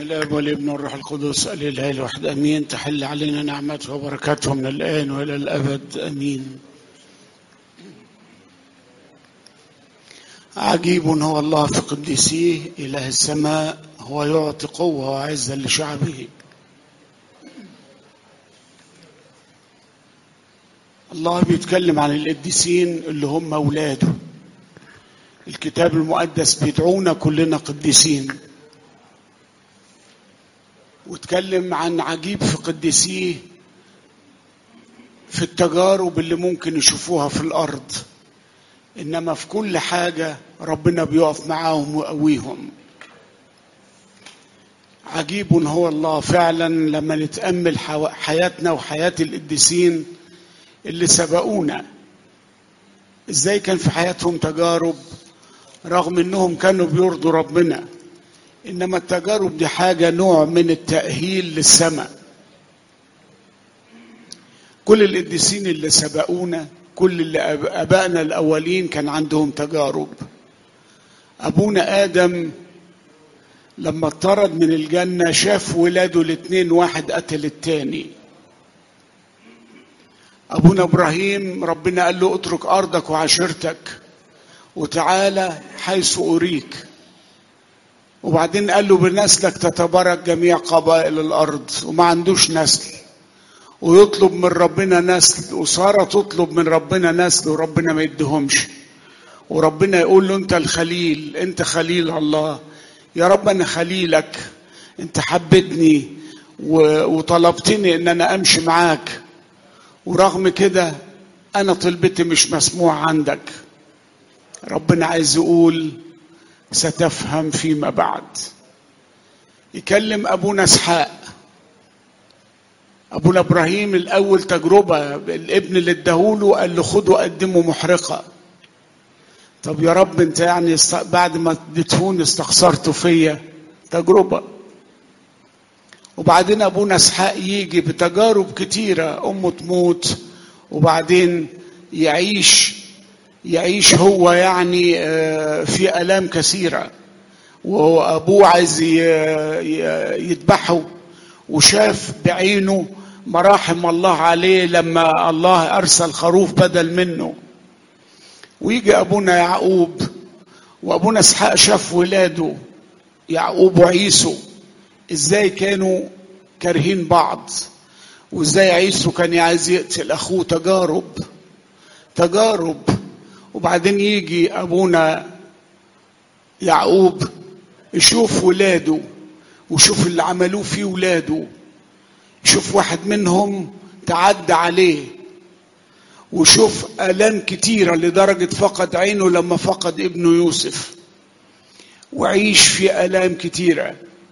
الاب والابن والروح القدس الاله الواحد امين تحل علينا نعمته وبركاته من الان والى الابد امين عجيب هو الله في قديسيه اله السماء هو يعطي قوه وعزه لشعبه الله بيتكلم عن القديسين اللي هم اولاده الكتاب المقدس بيدعونا كلنا قديسين واتكلم عن عجيب في قديسيه في التجارب اللي ممكن يشوفوها في الارض انما في كل حاجه ربنا بيقف معاهم ويقويهم عجيب هو الله فعلا لما نتامل حياتنا وحياه القديسين اللي سبقونا ازاي كان في حياتهم تجارب رغم انهم كانوا بيرضوا ربنا انما التجارب دي حاجه نوع من التاهيل للسماء كل القديسين اللي سبقونا كل اللي ابائنا الاولين كان عندهم تجارب ابونا ادم لما اطرد من الجنه شاف ولاده الاثنين واحد قتل التاني ابونا ابراهيم ربنا قال له اترك ارضك وعشيرتك وتعالى حيث اريك وبعدين قال له بنسلك تتبارك جميع قبائل الارض وما عندوش نسل ويطلب من ربنا نسل وساره تطلب من ربنا نسل وربنا ما يديهمش وربنا يقول له انت الخليل انت خليل الله يا رب انا خليلك انت حبتني وطلبتني ان انا امشي معاك ورغم كده انا طلبتي مش مسموع عندك ربنا عايز يقول ستفهم فيما بعد يكلم ابونا اسحاق ابونا ابراهيم الاول تجربه الابن اللي اداهوله قال له خده وقدمه محرقه طب يا رب انت يعني بعد ما اديتهوني استخسرته فيا تجربه وبعدين ابونا اسحاق يجي بتجارب كتيره امه تموت وبعدين يعيش يعيش هو يعني في الام كثيره وابوه عايز يذبحه وشاف بعينه مراحم الله عليه لما الله ارسل خروف بدل منه ويجي ابونا يعقوب وابونا اسحاق شاف ولاده يعقوب وعيسو ازاي كانوا كارهين بعض وازاي عيسو كان عايز يقتل اخوه تجارب تجارب وبعدين يجي ابونا يعقوب يشوف ولاده وشوف اللي عملوه في ولاده يشوف واحد منهم تعدى عليه وشوف آلام كتيرة لدرجة فقد عينه لما فقد ابنه يوسف وعيش في آلام كتيرة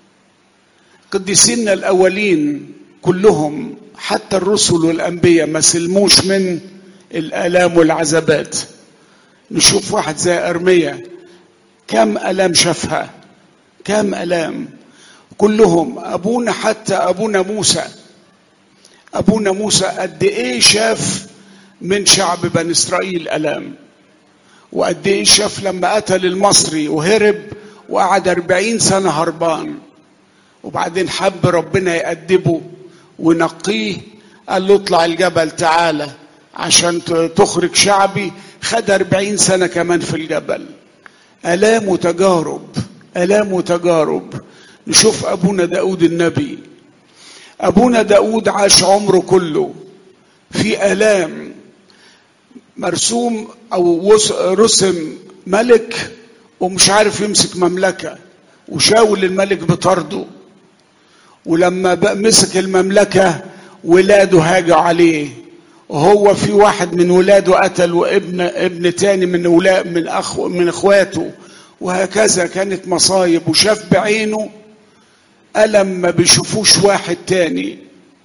قديسينا الأولين كلهم حتى الرسل والأنبياء ما سلموش من الآلام والعذابات نشوف واحد زي أرمية كم ألام شافها كم ألام كلهم أبونا حتى أبونا موسى أبونا موسى قد إيه شاف من شعب بني إسرائيل ألام وقد إيه شاف لما قتل المصري وهرب وقعد أربعين سنة هربان وبعدين حب ربنا يأدبه ونقيه قال له اطلع الجبل تعالى عشان تخرج شعبي خد أربعين سنة كمان في الجبل آلام وتجارب آلام وتجارب نشوف أبونا داود النبي أبونا داود عاش عمره كله في آلام مرسوم أو رسم ملك ومش عارف يمسك مملكة وشاول الملك بطرده ولما مسك المملكة ولاده هاجوا عليه وهو في واحد من ولاده قتل وابن ابن تاني من ولاد من اخ من اخواته وهكذا كانت مصايب وشاف بعينه ألم ما بيشوفوش واحد تاني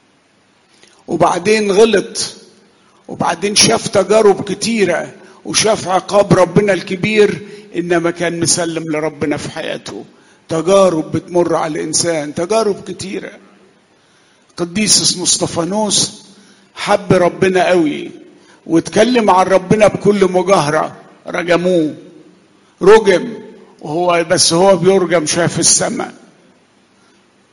وبعدين غلط وبعدين شاف تجارب كتيرة وشاف عقاب ربنا الكبير إنما كان مسلم لربنا في حياته تجارب بتمر على الإنسان تجارب كتيرة قديس اسمه اسطفانوس حب ربنا قوي واتكلم عن ربنا بكل مجاهرة رجموه رجم وهو بس هو بيرجم شاف السماء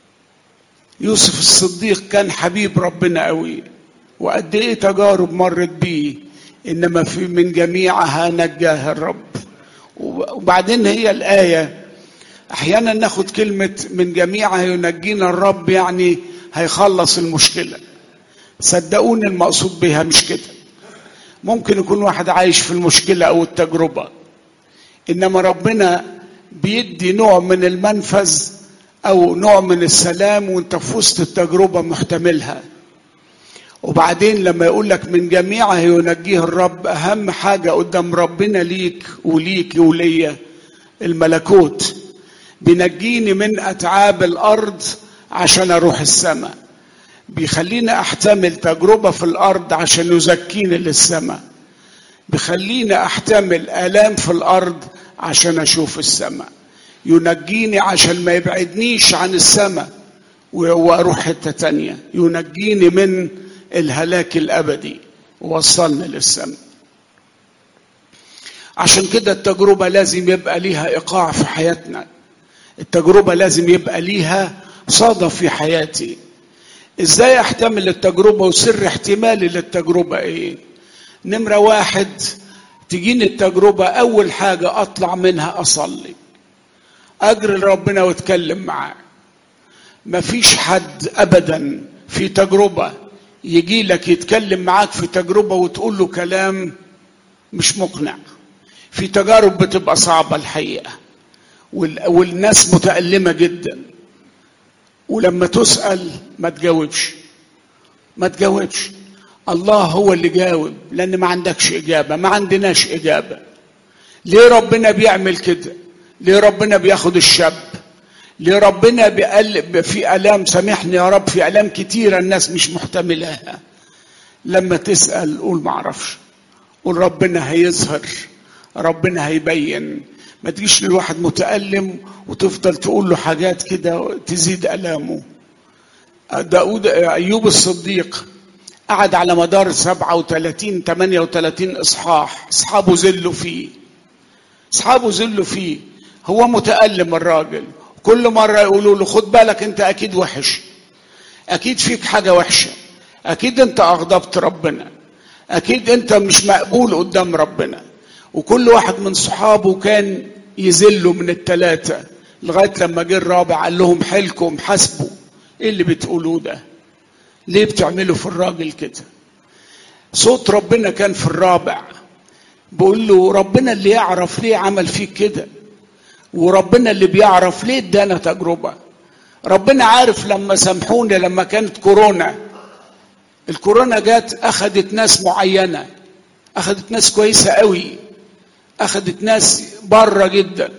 يوسف الصديق كان حبيب ربنا قوي وقد ايه تجارب مرت بيه انما في من جميعها نجاه الرب وبعدين هي الايه احيانا ناخد كلمه من جميعها ينجينا الرب يعني هيخلص المشكله صدقوني المقصود بها مش كده ممكن يكون واحد عايش في المشكله او التجربه انما ربنا بيدي نوع من المنفذ او نوع من السلام وانت في وسط التجربه محتملها وبعدين لما يقول لك من جميعها ينجيه الرب اهم حاجه قدام ربنا ليك وليك وليا الملكوت بينجيني من اتعاب الارض عشان اروح السماء بيخليني احتمل تجربه في الارض عشان يزكيني للسماء بيخليني احتمل الام في الارض عشان اشوف السماء ينجيني عشان ما يبعدنيش عن السماء واروح حته تانية ينجيني من الهلاك الابدي ووصلني للسماء عشان كده التجربه لازم يبقى ليها ايقاع في حياتنا التجربه لازم يبقى ليها صدى في حياتي ازاي احتمل التجربه وسر احتمالي للتجربه ايه نمره واحد تجيني التجربه اول حاجه اطلع منها اصلي اجري لربنا واتكلم معاه مفيش حد ابدا في تجربه يجي لك يتكلم معاك في تجربه وتقول له كلام مش مقنع في تجارب بتبقى صعبه الحقيقه والناس متألمة جدا ولما تسأل ما تجاوبش ما تجاوبش الله هو اللي جاوب لأن ما عندكش إجابة ما عندناش إجابة ليه ربنا بيعمل كده ليه ربنا بياخد الشاب ليه ربنا بيقلب في آلام سامحني يا رب في آلام كتيرة الناس مش محتملاها لما تسأل قول معرفش قول ربنا هيظهر ربنا هيبين ما تجيش للواحد متألم وتفضل تقول له حاجات كده تزيد ألامه داود أيوب الصديق قعد على مدار 37 38 إصحاح أصحابه زلوا فيه أصحابه زلوا فيه هو متألم الراجل كل مرة يقولوا له خد بالك أنت أكيد وحش أكيد فيك حاجة وحشة أكيد أنت أغضبت ربنا أكيد أنت مش مقبول قدام ربنا وكل واحد من صحابه كان يذلوا من التلاتة لغاية لما جه الرابع قال لهم حيلكم حاسبوا ايه اللي بتقولوه ده ليه بتعملوا في الراجل كده صوت ربنا كان في الرابع بيقول له ربنا اللي يعرف ليه عمل فيك كده وربنا اللي بيعرف ليه ادانا تجربة ربنا عارف لما سامحوني لما كانت كورونا الكورونا جت اخذت ناس معينة اخذت ناس كويسة قوي اخذت ناس بره جدا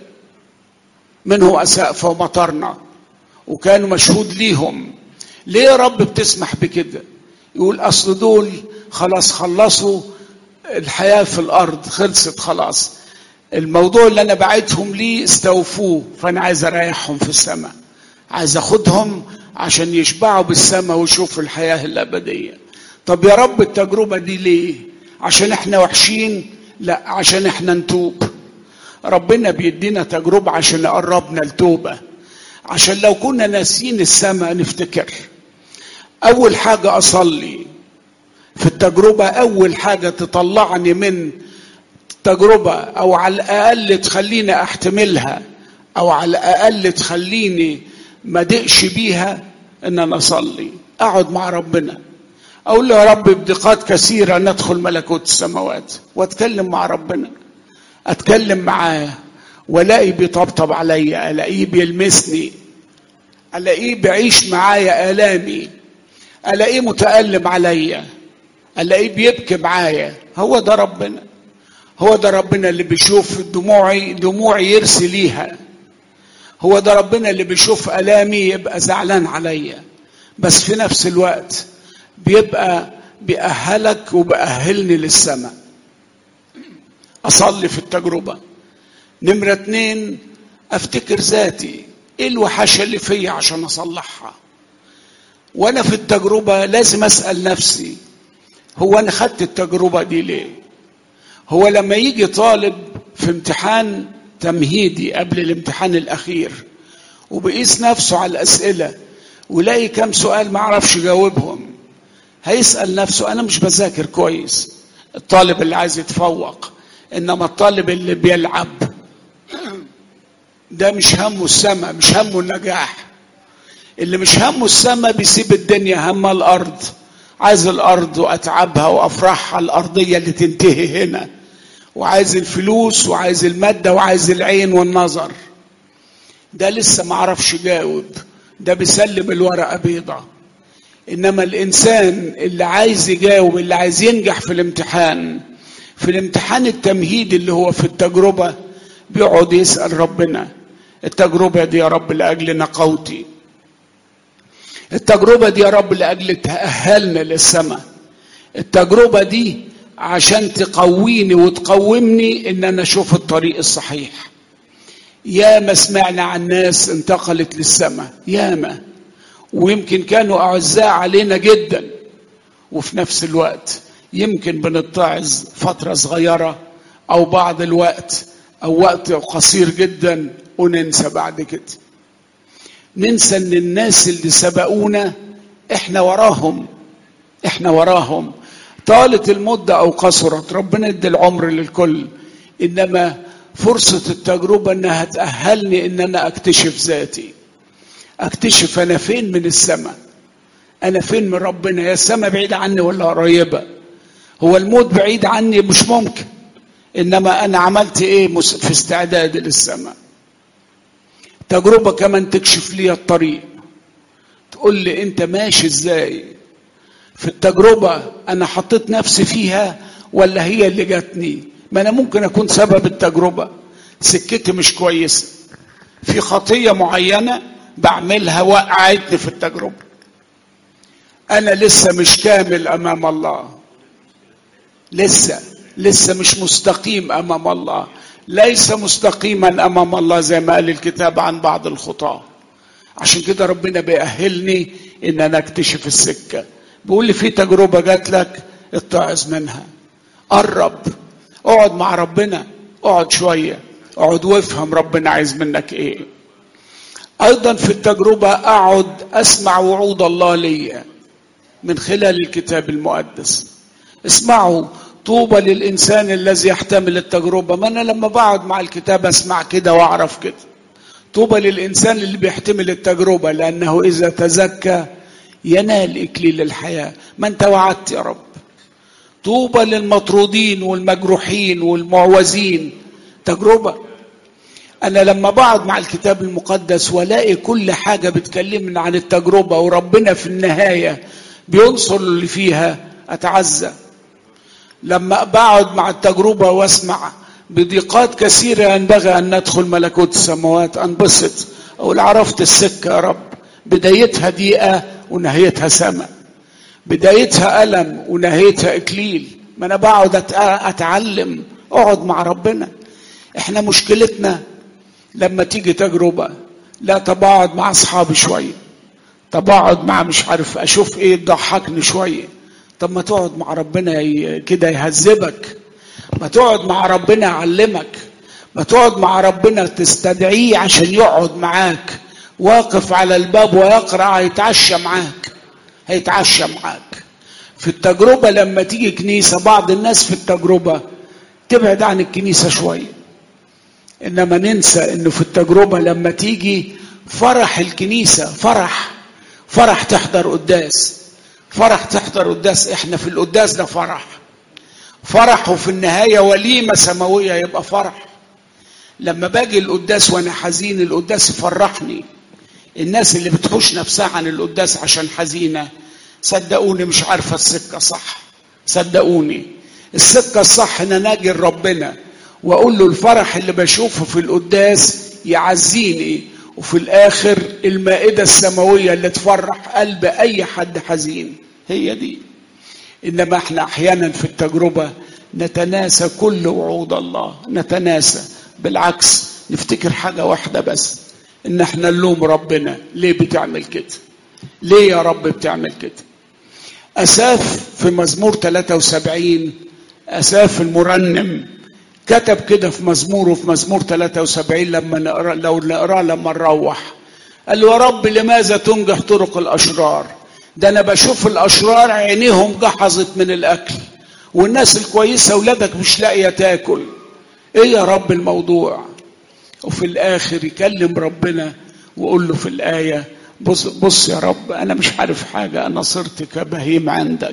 منه اسقف ومطرنا وكانوا مشهود ليهم ليه يا رب بتسمح بكده يقول اصل دول خلاص خلصوا الحياه في الارض خلصت خلاص الموضوع اللي انا بعتهم ليه استوفوه فانا عايز اريحهم في السماء عايز اخدهم عشان يشبعوا بالسماء ويشوفوا الحياه الابديه طب يا رب التجربه دي ليه عشان احنا وحشين لا عشان احنا نتوب ربنا بيدينا تجربة عشان يقربنا لتوبة عشان لو كنا ناسين السماء نفتكر أول حاجة أصلي في التجربة أول حاجة تطلعني من تجربة أو على الأقل تخليني أحتملها أو على الأقل تخليني ما دقش بيها إن أنا أصلي أقعد مع ربنا أقول له يا رب بدقات كثيرة ندخل ملكوت السماوات وأتكلم مع ربنا أتكلم معاه والاقي بيطبطب عليا الاقيه بيلمسني الاقيه بيعيش معايا الامي الاقيه متالم عليا الاقيه بيبكي معايا هو ده ربنا هو ده ربنا اللي بيشوف دموعي دموعي يرسي ليها هو ده ربنا اللي بيشوف الامي يبقى زعلان عليا بس في نفس الوقت بيبقى بيأهلك وبأهلني للسماء أصلي في التجربة نمرة اتنين أفتكر ذاتي إيه الوحشة اللي فيا عشان أصلحها وأنا في التجربة لازم أسأل نفسي هو أنا خدت التجربة دي ليه هو لما يجي طالب في امتحان تمهيدي قبل الامتحان الأخير وبيقيس نفسه على الأسئلة ويلاقي كم سؤال ما عرفش يجاوبهم هيسأل نفسه أنا مش بذاكر كويس الطالب اللي عايز يتفوق إنما الطالب اللي بيلعب ده مش همه السماء مش همه النجاح اللي مش همه السماء بيسيب الدنيا هم الأرض عايز الأرض وأتعبها وأفرحها الأرضية اللي تنتهي هنا وعايز الفلوس وعايز المادة وعايز العين والنظر ده لسه ما عرفش يجاوب ده بيسلم الورقة بيضة إنما الإنسان اللي عايز يجاوب اللي عايز ينجح في الامتحان في الامتحان التمهيدي اللي هو في التجربة بيقعد يسأل ربنا التجربة دي يا رب لأجل نقوتي التجربة دي يا رب لأجل تأهلنا للسماء التجربة دي عشان تقويني وتقومني ان انا اشوف الطريق الصحيح يا ما سمعنا عن ناس انتقلت للسماء ياما ويمكن كانوا اعزاء علينا جدا وفي نفس الوقت يمكن بنتعظ فتره صغيره او بعض الوقت او وقت قصير جدا وننسى بعد كده ننسى ان الناس اللي سبقونا احنا وراهم احنا وراهم طالت المدة أو قصرت ربنا يدي العمر للكل إنما فرصة التجربة إنها تأهلني إن أنا أكتشف ذاتي أكتشف أنا فين من السماء أنا فين من ربنا يا السماء بعيدة عني ولا قريبة هو الموت بعيد عني مش ممكن إنما أنا عملت إيه في استعداد للسماء تجربة كمان تكشف لي الطريق تقول لي أنت ماشي إزاي في التجربة أنا حطيت نفسي فيها ولا هي اللي جاتني ما أنا ممكن أكون سبب التجربة سكتي مش كويسة في خطية معينة بعملها وقعتني في التجربة أنا لسه مش كامل أمام الله لسه لسه مش مستقيم أمام الله ليس مستقيما أمام الله زي ما قال الكتاب عن بعض الخطاة عشان كده ربنا بيأهلني إن أنا أكتشف السكة بيقول لي في تجربة جات لك اتعظ منها قرب اقعد مع ربنا اقعد شوية اقعد وافهم ربنا عايز منك ايه ايضا في التجربة اقعد اسمع وعود الله ليا من خلال الكتاب المقدس اسمعوا طوبى للانسان الذي يحتمل التجربة ما انا لما بقعد مع الكتاب اسمع كده واعرف كده طوبى للانسان اللي بيحتمل التجربة لانه اذا تزكى ينال إكليل الحياة ما أنت وعدت يا رب طوبى للمطرودين والمجروحين والمعوزين تجربة أنا لما بقعد مع الكتاب المقدس ولاقي كل حاجة بتكلمنا عن التجربة وربنا في النهاية بينصر اللي فيها أتعزى لما بقعد مع التجربة واسمع بضيقات كثيرة ينبغي أن ندخل ملكوت السماوات أنبسط أقول عرفت السكة يا رب بدايتها ضيقة ونهايتها سماء بدايتها ألم ونهايتها إكليل ما أنا بقعد أتعلم أقعد مع ربنا إحنا مشكلتنا لما تيجي تجربة لا طب أقعد مع أصحابي شوية طب أقعد مع مش عارف أشوف إيه تضحكني شوية طب ما تقعد مع ربنا كده يهذبك ما تقعد مع ربنا يعلمك ما تقعد مع ربنا تستدعيه عشان يقعد معاك واقف على الباب ويقرا هيتعشى معاك هيتعشى معاك في التجربة لما تيجي كنيسة بعض الناس في التجربة تبعد عن الكنيسة شوية إنما ننسى إنه في التجربة لما تيجي فرح الكنيسة فرح فرح تحضر قداس فرح تحضر قداس إحنا في القداس ده فرح فرح وفي النهاية وليمة سماوية يبقى فرح لما باجي القداس وأنا حزين القداس يفرحني الناس اللي بتحوش نفسها عن القداس عشان حزينة صدقوني مش عارفة السكة صح صدقوني السكة الصح ان انا اجي لربنا واقول له الفرح اللي بشوفه في القداس يعزيني وفي الاخر المائدة السماوية اللي تفرح قلب اي حد حزين هي دي انما احنا احيانا في التجربة نتناسى كل وعود الله نتناسى بالعكس نفتكر حاجة واحدة بس ان احنا نلوم ربنا ليه بتعمل كده ليه يا رب بتعمل كده اساف في مزمور 73 اساف المرنم كتب كده في مزموره في مزمور 73 لما نقرا لو نقراه لما نروح قال له يا رب لماذا تنجح طرق الاشرار ده انا بشوف الاشرار عينيهم جحظت من الاكل والناس الكويسه اولادك مش لاقيه تاكل ايه يا رب الموضوع وفي الاخر يكلم ربنا ويقول له في الايه بص بص يا رب انا مش عارف حاجه انا صرت كبهيم عندك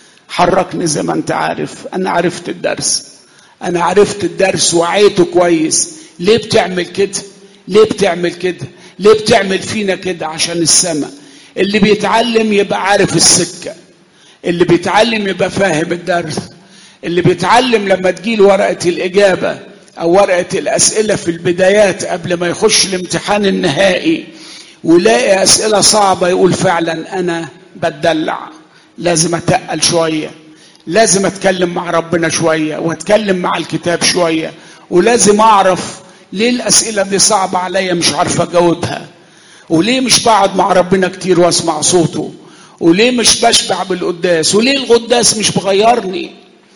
حركني زي ما انت عارف انا عرفت الدرس انا عرفت الدرس وعيته كويس ليه بتعمل كده ليه بتعمل كده ليه بتعمل فينا كده عشان السماء اللي بيتعلم يبقى عارف السكه اللي بيتعلم يبقى فاهم الدرس اللي بيتعلم لما تجيله ورقه الاجابه او ورقه الاسئله في البدايات قبل ما يخش الامتحان النهائي ويلاقي اسئله صعبه يقول فعلا انا بتدلع لازم اتقل شويه لازم اتكلم مع ربنا شويه واتكلم مع الكتاب شويه ولازم اعرف ليه الاسئله دي صعبه عليا مش عارف اجاوبها وليه مش بقعد مع ربنا كتير واسمع صوته وليه مش بشبع بالقداس وليه القداس مش بغيرني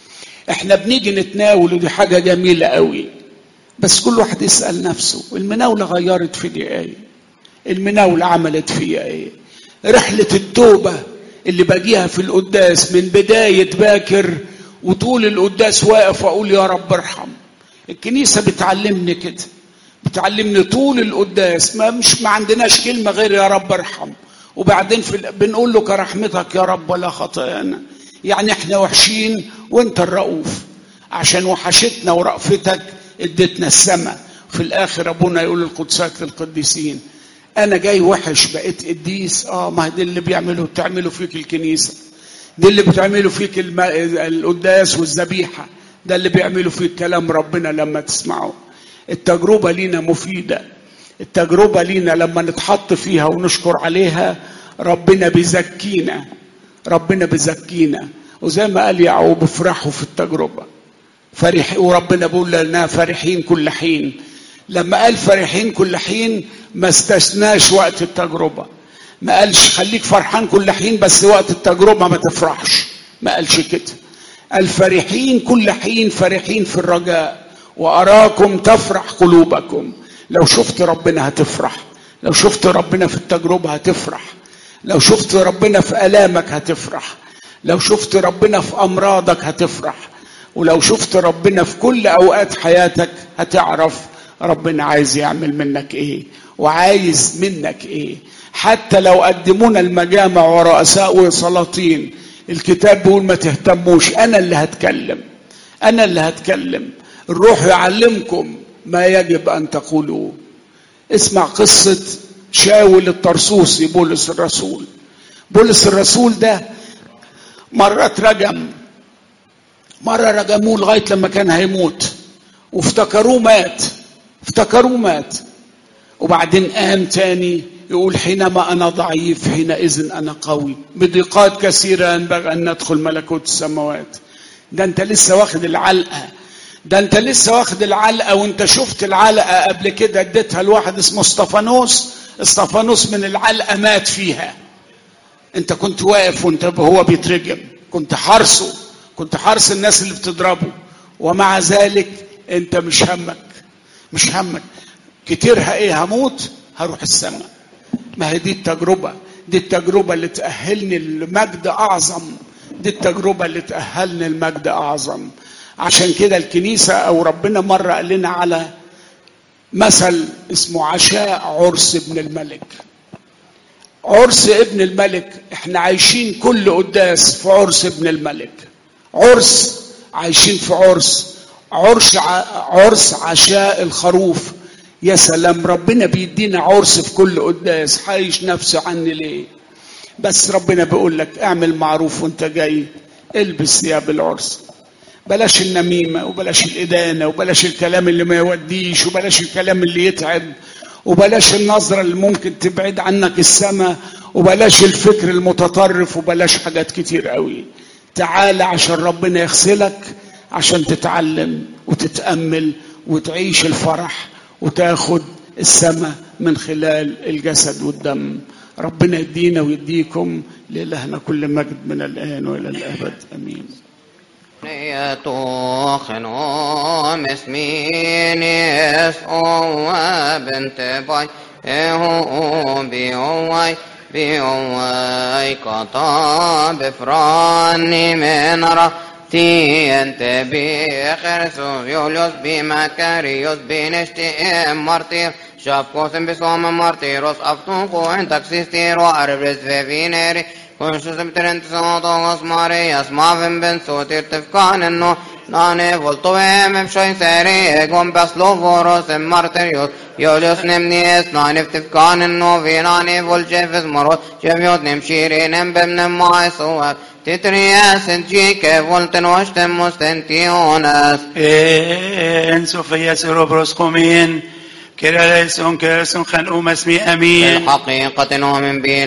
احنا بنيجي نتناول ودي حاجه جميله قوي بس كل واحد يسال نفسه المناوله غيرت في دي ايه المناوله عملت فيا ايه رحله التوبه اللي باجيها في القداس من بدايه باكر وطول القداس واقف واقول يا رب ارحم الكنيسه بتعلمني كده بتعلمني طول القداس ما مش ما عندناش كلمه غير يا رب ارحم وبعدين في ال- بنقول له كرحمتك يا رب ولا خطايانا يعني احنا وحشين وانت الرؤوف عشان وحشتنا ورأفتك اديتنا السماء في الاخر ابونا يقول القدسات للقديسين انا جاي وحش بقيت قديس اه ما دي اللي بيعمله بتعمله فيك الكنيسه دي اللي بتعمله فيك الم... القداس والذبيحه ده اللي بيعمله فيك كلام ربنا لما تسمعه التجربه لينا مفيده التجربه لينا لما نتحط فيها ونشكر عليها ربنا بيزكينا ربنا بيزكينا وزي ما قال يعقوب افرحوا في التجربه فرح وربنا بيقول لنا فرحين كل حين لما قال فرحين كل حين ما استثناش وقت التجربة ما قالش خليك فرحان كل حين بس وقت التجربة ما تفرحش ما قالش كده قال فرحين كل حين فرحين في الرجاء وأراكم تفرح قلوبكم لو شفت ربنا هتفرح لو شفت ربنا في التجربة هتفرح لو شفت ربنا في آلامك هتفرح لو شفت ربنا في أمراضك هتفرح ولو شفت ربنا في كل أوقات حياتك هتعرف ربنا عايز يعمل منك ايه وعايز منك ايه حتى لو قدمونا المجامع ورؤساء وسلاطين الكتاب بيقول ما تهتموش انا اللي هتكلم انا اللي هتكلم الروح يعلمكم ما يجب ان تقولوه اسمع قصة شاول الطرسوسي بولس الرسول بولس الرسول ده مرة اترجم مرة رجموه لغاية لما كان هيموت وافتكروه مات افتكروه مات وبعدين قام تاني يقول حينما انا ضعيف حينئذ انا قوي بضيقات كثيره ينبغي ان ندخل ملكوت السماوات ده انت لسه واخد العلقه ده انت لسه واخد العلقه وانت شفت العلقه قبل كده اديتها لواحد اسمه اسطفانوس اسطفانوس من العلقه مات فيها انت كنت واقف وانت هو بيترجم كنت حارسه كنت حارس الناس اللي بتضربه ومع ذلك انت مش همك مش همك كتيرها ايه هموت هروح السماء ما هي دي التجربة دي التجربة اللي تأهلني لمجد أعظم دي التجربة اللي تأهلني لمجد أعظم عشان كده الكنيسة أو ربنا مرة قال لنا على مثل اسمه عشاء عرس ابن الملك عرس ابن الملك احنا عايشين كل قداس في عرس ابن الملك عرس عايشين في عرس عرس عرس عشاء الخروف يا سلام ربنا بيدينا عرس في كل قداس حايش نفسه عني ليه بس ربنا بيقول لك اعمل معروف وانت جاي البس ثياب العرس بلاش النميمة وبلاش الإدانة وبلاش الكلام اللي ما يوديش وبلاش الكلام اللي يتعب وبلاش النظرة اللي ممكن تبعد عنك السماء وبلاش الفكر المتطرف وبلاش حاجات كتير قوي تعال عشان ربنا يغسلك عشان تتعلم وتتأمل وتعيش الفرح وتاخد السماء من خلال الجسد والدم ربنا يدينا ويديكم لإلهنا كل مجد من الآن وإلى الأبد أمين يتوخنهم اسمين يسوع بنت باي إهو بيوي بيوي كطاب فراني من رتي انت بخرسوس يوليوس بمكاريوس بنشتي مارتير شابكوس بصوم مارتيروس أفتوكو عن تكسيستير وأربرز في فينيري كنشوس بترنت صوتوس مارياس مافن بن سوتير تفكان النو ناني فولتوهم بشوي سيري اقوم بسلوفوروس مارتيريوس يوليوس نمنيس ناني فتفكان النو في ناني فولجيفز مروس جفيوت نمشيري نمبم نماي صواب تترياس جيك فولتن واشتم مستنتيونس إن سوفيا سيروبروس قومين كرا ليسون كرسون خنقوم اسمي أمين بالحقيقة نؤمن به